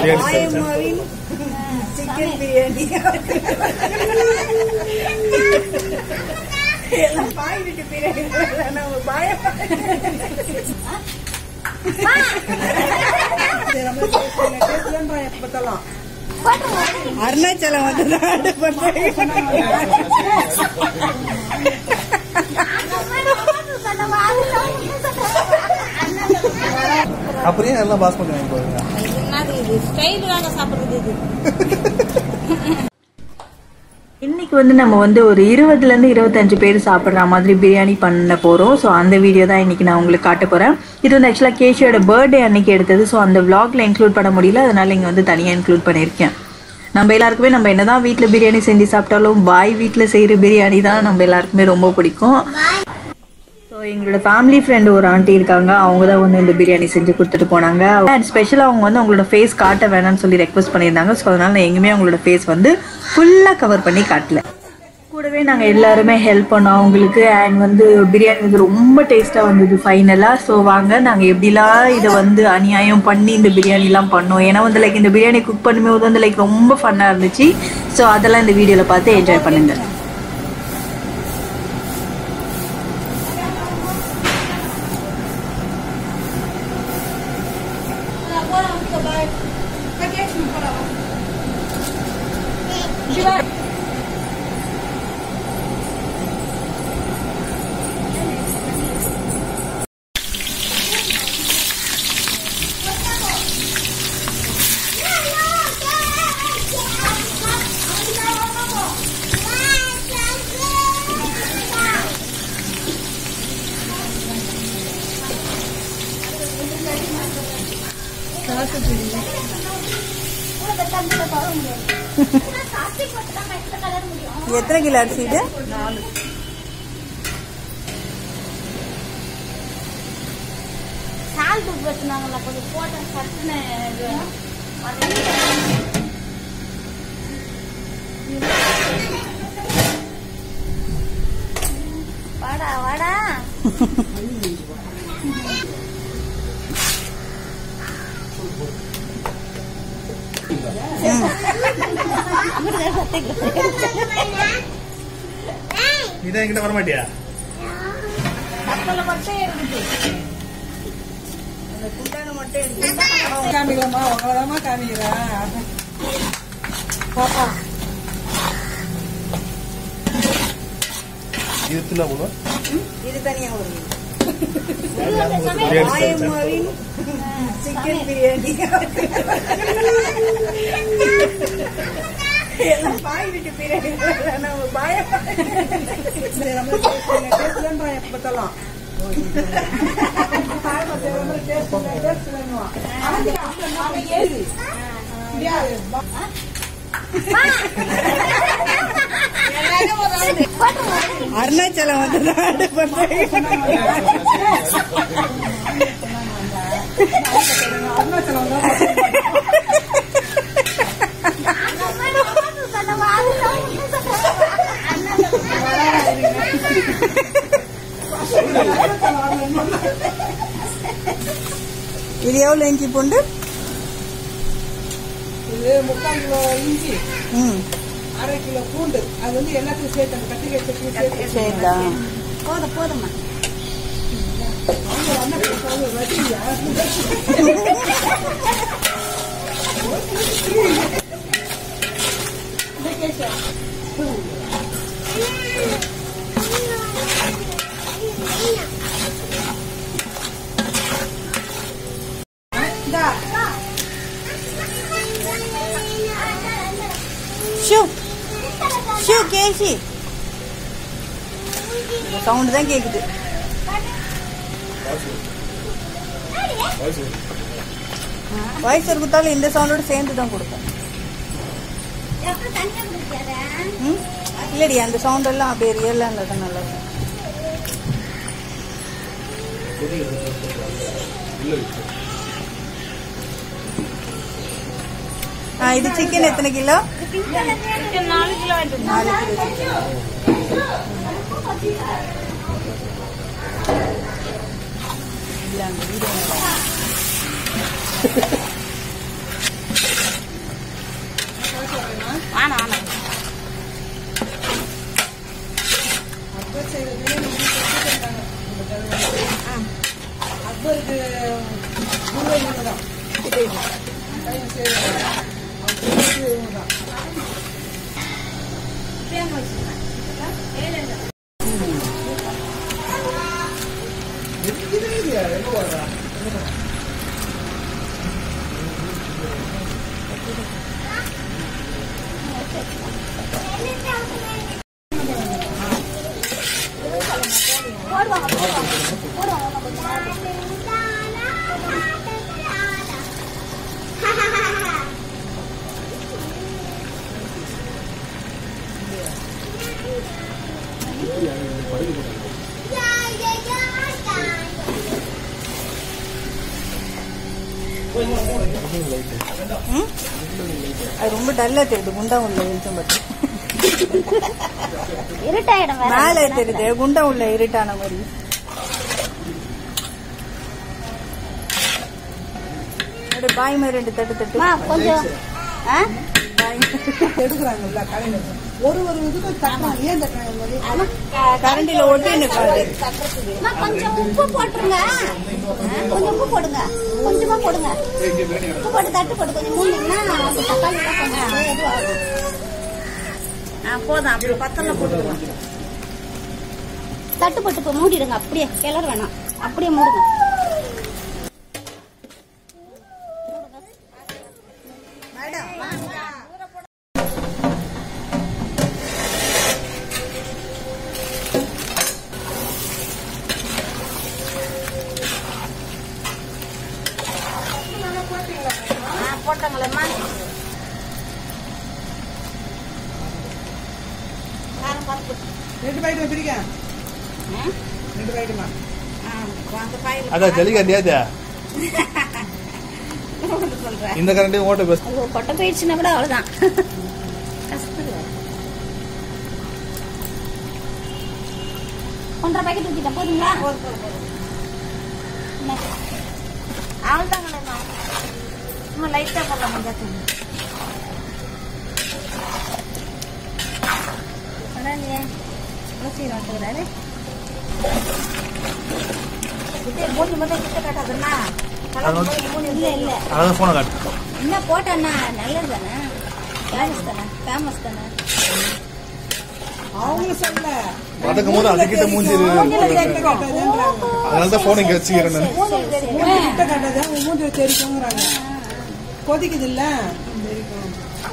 பிரியாணி செஞ்சேன் மாயம்மாவின் சிக்கன் பிரியாணி எல்லாம் பாய் வீட்டு பிரியாணி நம்ம பாயம் அருணாச்சலம் வந்து ஆர்டர் அப்படியே எல்லாம் பாஸ்மதி வாங்கி போடுங்க என்னது இது ஸ்டைல் வாங்க சாப்பிடுறது இது இன்னைக்கு வந்து நம்ம வந்து ஒரு இருபதுலேருந்து இருபத்தஞ்சு பேர் சாப்பிட்ற மாதிரி பிரியாணி பண்ண போகிறோம் ஸோ அந்த வீடியோ தான் இன்னைக்கு நான் உங்களுக்கு காட்ட போகிறேன் இது வந்து ஆக்சுவலாக கேஷியோட பர்த்டே அன்னைக்கு எடுத்தது ஸோ அந்த vlogல இன்க்ளூட் பண்ண முடியல அதனால இங்கே வந்து தனியாக இன்க்ளூட் பண்ணியிருக்கேன் நம்ம எல்லாருக்குமே நம்ம என்னதான் வீட்டில் பிரியாணி செஞ்சு சாப்பிட்டாலும் பாய் வீட்டில் செய்கிற பிரியாணி தான் நம்ம எல்லாருக்குமே ரொம்ப பிடிக்கும் ஸோ எங்களோட ஃபேமிலி ஃப்ரெண்டு ஒரு ஆண்டி இருக்காங்க அவங்க தான் வந்து இந்த பிரியாணி செஞ்சு கொடுத்துட்டு போனாங்க அண்ட் ஸ்பெஷலாக அவங்க வந்து அவங்களோட ஃபேஸ் காட்ட வேணாம்னு சொல்லி ரெக்வஸ்ட் பண்ணியிருந்தாங்க ஸோ அதனால நான் எங்கேயுமே அவங்களோட ஃபேஸ் வந்து ஃபுல்லாக கவர் பண்ணி காட்டல கூடவே நாங்கள் எல்லாருமே ஹெல்ப் பண்ணோம் அவங்களுக்கு அண்ட் வந்து பிரியாணி வந்து ரொம்ப டேஸ்ட்டாக வந்தது ஃபைனலாக ஸோ வாங்க நாங்கள் எப்படிலாம் இதை வந்து அநியாயம் பண்ணி இந்த பிரியாணிலாம் பண்ணோம் ஏன்னா வந்து லைக் இந்த பிரியாணி குக் பண்ணும்போது வந்து லைக் ரொம்ப ஃபன்னாக இருந்துச்சு ஸோ அதெல்லாம் இந்த வீடியோவில் பார்த்து என்ஜாய் பண்ணுங்கள் எத்தனை கிலோ அரிசி இது சால்ட் உப்பு வச்சுனாங்கல்ல கொஞ்சம் போட்ட சட்டுன்னு இது அது வாடா வாடா இதான் என்கிட்ட வர மாட்டியா கப்பல மட்டும் இருக்குது காமிக்கலாமா உங்களதாமா காமிக்கிறேன் இது தின்னா போதும் இது தனியா வரும் பிரியாணி செஞ்சேன் மாயம்மாவின் சிக்கன் பிரியாணி எல்லாம் பாய் வீட்டு பிரியாணி நம்ம பாயம் பத்தலாம் அருணாச்சலம் வந்து ஆர்டர் பண்றேன் இது எவ்வளவு இஞ்சி பூண்டு இது முக்கால் கிலோ இஞ்சி ம் அரை கிலோ பூண்டு அது வந்து எல்லாத்தையும் சேர்த்து அந்த கத்திரிக்காய் சட்னி சேர்த்து சரிடா போதும் போதும்மா ஷூ ஷூ கேசி சவுண்ட் தான் கேக்குது வாய்ஸ் கொடுத்தாலும் இந்த சவுண்டோட சேர்ந்து தான் கொடுக்கும் ம்? இல்லடி அந்த சவுண்ட் எல்லாம் அப்படியே ரியலா இருந்தா தான் நல்லா இருக்கும் ஆ, இது சிக்கன் எத்தனை கிலோ நாலு கிலோ வாங்கிட்டு நாலு கிலோ chicken. இல்ல, அந்த வீடு வேண்டாம். டைம் சேவ் ஆகும் தான் அது ரொம்ப டல்லா தெரியுது குண்டா உள்ள வெளிச்சம் பட்டு இருட்டாயிடும் வேற மேலே தெரியுது குண்டா உள்ள இருட்டான மாதிரி அப்படியே பாய் மாதிரி ரெண்டு தட்டு தட்டு அம்மா, கொஞ்சம் ஆ? எடுக்கிறாங்கல்ல கடையில் ஒரு ஒரு இதுக்கும் தட்டணும் ஏன் தட்டுறாங்க இந்த மாதிரி அம்மா, கரண்டில ஒட்டி நிற்காது அம்மா, கொஞ்சம் உப்பு போட்டுருங்க கொஞ்சம் உப்பு போடுங்க கொஞ்சமா போடுங்க உப்பு போட்டு தட்டு போட்டு கொஞ்சம் மூணுன்னா அந்த தக்காளி எல்லாம் கொஞ்சம் இதுவாகும் போதும் அப்படி பத்தல போட்டுக்கலாம் தட்டு போட்டு இப்போ மூடிடுங்க அப்படியே கிளற வேணாம் அப்படியே மூடுங்க போட்டாங்களேம்மா காரம் பார்த்து ரெண்டு பாக்கெட் பிரிக்க ரெண்டு பாக்கெட்டுமா அதான் ஜல்லிக்கண்டியா இது? இந்த கரண்டையும் ஓட்ட பெஸ்ட் ஐயோ கொட்டை போயிடுச்சுன்னா கூட அவ்வளவுதான் கஷ்டம் ஒன்றரை பாக்கெட் ஊற்றிட்டேன் போதுங்களா அவ்வளோதாங்களேம்மா சும்மா லைட்டாக போடலாம் மஞ்சள் தூள் பரவாயில்லையே சீரம் வந்துக்கிறாரு மூணு மட்டும் கிட்ட காட்டாதுன்னா இல்லை இல்லை அதான் போனை காட்டு என்ன போட்டேன்னா நல்லது தானே ஃபேமஸ் தானே ஃபேமஸ் தானே அவங்க சொல்ல வதக்கும் போது அதுக்கிட்ட மூஞ்சி கிட்ட காட்டாதுன்றாங்க அதனால தான் போன் இங்க வச்சுக்கிறேன் நான் மூஞ்சி கிட்ட காட்டாது அவங்க மூஞ்சி தெரிக்குங்கிறாங்க கொதிக்குது இல்ல தெரிக்கும்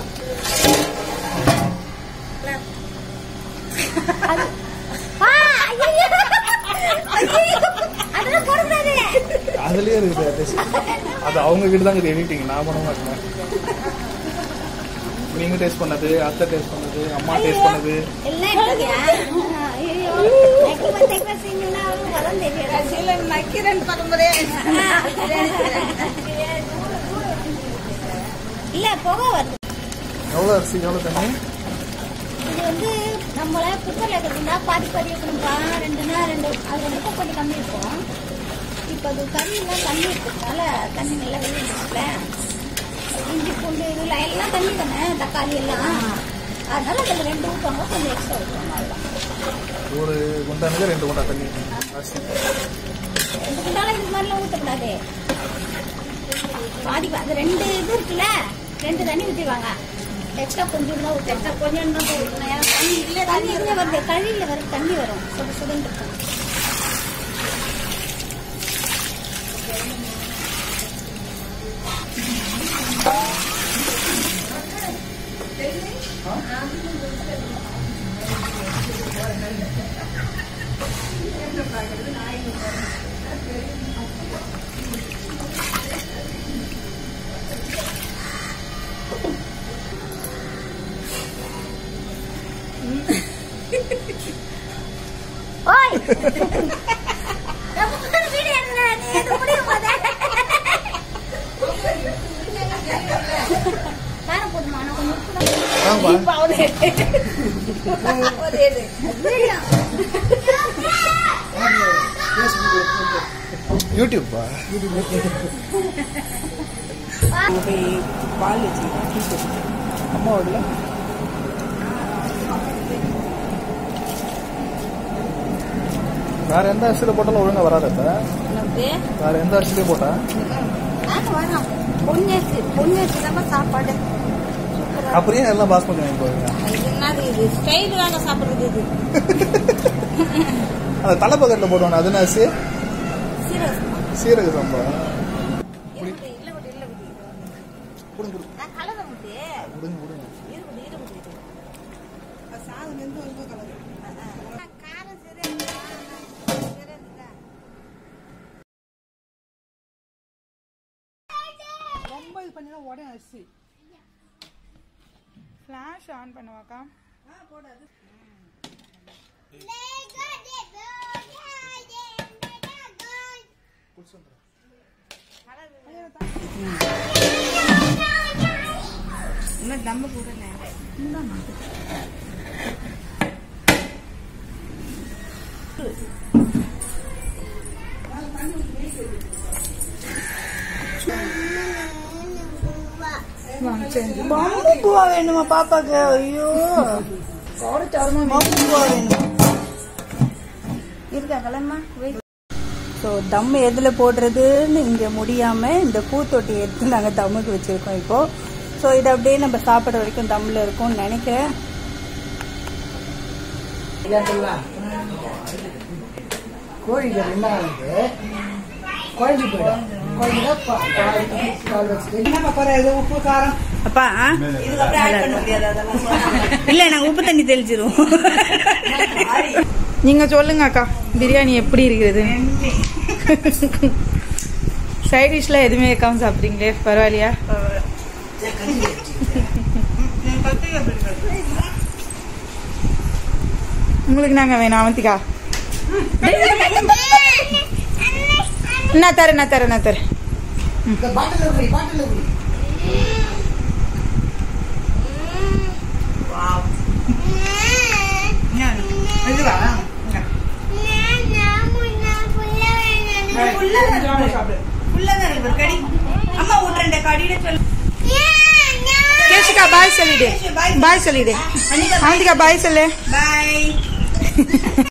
ஆ, ஐயையோ! ஐயையோ! அதெல்லாம் போடக்கூடாது. அதுலயே இருக்குது taste. அது அவங்க கிட்ட தான் இருக்குது எடிட்டிங் நான் பண்ண மாட்டேன் நீங்க டேஸ்ட் பண்ணது அத்தை டேஸ்ட் பண்ணது அம்மா டேஸ்ட் பண்ணது எல்லாம் எடுத்துக்கியா? ஆ, ஐயையோ! நெக்ஸ்ட் தைக்க செஞ்சீங்கன்னா அவளுக்கு வரம் தெரியாது. நக்கீரன் பரம்பரையா இல்ல புகை வருது எவ்வளோ அரிசி எவ்வளோ தண்ணி இது வந்து நம்மள குக்கர்ல இருக்கிறதுனா பாதி பாதி வைக்கணும்ப்பா ரெண்டுனா ரெண்டு அது ரெண்டு கொஞ்சம் கம்மி இருக்கும் இப்போ அது தண்ணிலாம் தண்ணி இருக்கிறதுனால தண்ணி நல்லா வெளியிடுச்சுல இஞ்சி பூண்டு இதில் எல்லாம் தண்ணி தானே தக்காளி எல்லாம் அதனால அதில் ரெண்டு ஊற்றுவாங்க கொஞ்சம் எக்ஸ்ட்ரா ஊற்றுவாங்க அவ்வளோதான் ஒரு குண்டானுக்கு ரெண்டு குண்டா தண்ணி அரிசி ரெண்டு குண்டால இது மாதிரிலாம் ஊற்றக்கூடாது பாதி பா- அது ரெண்டு இது இருக்குல்ல ரெண்டு தண்ணி ஊற்றிடுவாங்க எக்ஸ்ட்ரா கொஞ்சம் தான் ஊற்ற எக்ஸ்ட்ரா கொஞ்சம் தான் ஊற்றணும் ஏன்னா தண்ணி இல்லை தண்ணி இதுல வருது கழியில் வர தண்ணி வரும் சுடு சுடுன்னு இருக்கும் ஓய் நம்ம வீடியோ எடுக்கல நீ எது முடியும் போத காரம் போதுமா நான் கொஞ்சம் உப்பு தான் ஆமாப்பா வீடியோ யூடியூப்பா போய் பால் வச்சுக்கிறேன் அம்மா விடல வேற எந்த அரிசியில போட்டாலும் ஒழுங்கா வராது அத்தை. நமக்கு வேற எந்த அரிசியிலே போட்டா நாங்க வரோம் பொண்ணு வச்சுதாம்மா சாப்பாடு அப்படியே எல்லாம் பாஸ்மதி வாங்கி போவீங்க இது என்னது இது ஸ்டைல் தாங்க சாப்பிடுறது இது அந்த தலைப்பக்கத்தில் போடுவாங்க அது என்ன அரிசி சீரகம் சீரக சம்பா இல்லை விடு, இல்லை விடு, இல்லை விடு. கொடுங்க கொடுங்க நான் கலவை முட்டு கொடுங்க கொடுங்க இருபது இருபது இது சாதம் வெந்து வந்து கலரு காரம் சரியா இருந்தா, சரியா இருந்தா. ரொம்ப இது பண்ணினா உடனே அரிசி ஃப்ளாஷ் ஆன் பண்ணுவாக்கா இன்னும் தம்மு போடல பம்பு பூவா வேணுமா பாப்பாக்கு ஐயோ பம்பு பூவா வேணுமா இருக்கா கிளம்பா வெயிட் ஸோ தம் எதில் போடுறதுன்னு இங்கே முடியாமல் இந்த பூத்தொட்டி எடுத்து நாங்கள் தம்முக்கு வச்சுருக்கோம் இப்போது ஸோ இது அப்படியே நம்ம சாப்பிட்ற வரைக்கும் தம்மில் இருக்கும்னு நினைக்கிறேன் கோழிகள் என்ன ஆகுது குழஞ்சி போயிடும் குழஞ்சினா என்னம்மா குறை இது உப்பு காரம் அப்பா இல்லை நாங்கள் உப்பு தண்ணி தெளிச்சிருவோம் நீங்க சொல்லுங்க அக்கா பிரியாணி எப்படி இருக்குது சைட் டிஷ்ல எதுவுமே வைக்காம சாப்பிட்றீங்களே பரவாயில்லையா உங்களுக்கு நாங்க வேணும் அவந்திக்கா நான் தரேன் நான் தரேன் நான் தரேன் இந்த பாட்டில் குடி பாட்டில் குடி அம்மா விட்றேன் கடியில சொல்லு கேஷிகா பாய் சொல்லிடு பாய் சொல்லிடு அவந்திக்கா பாய் சொல்லு பாய்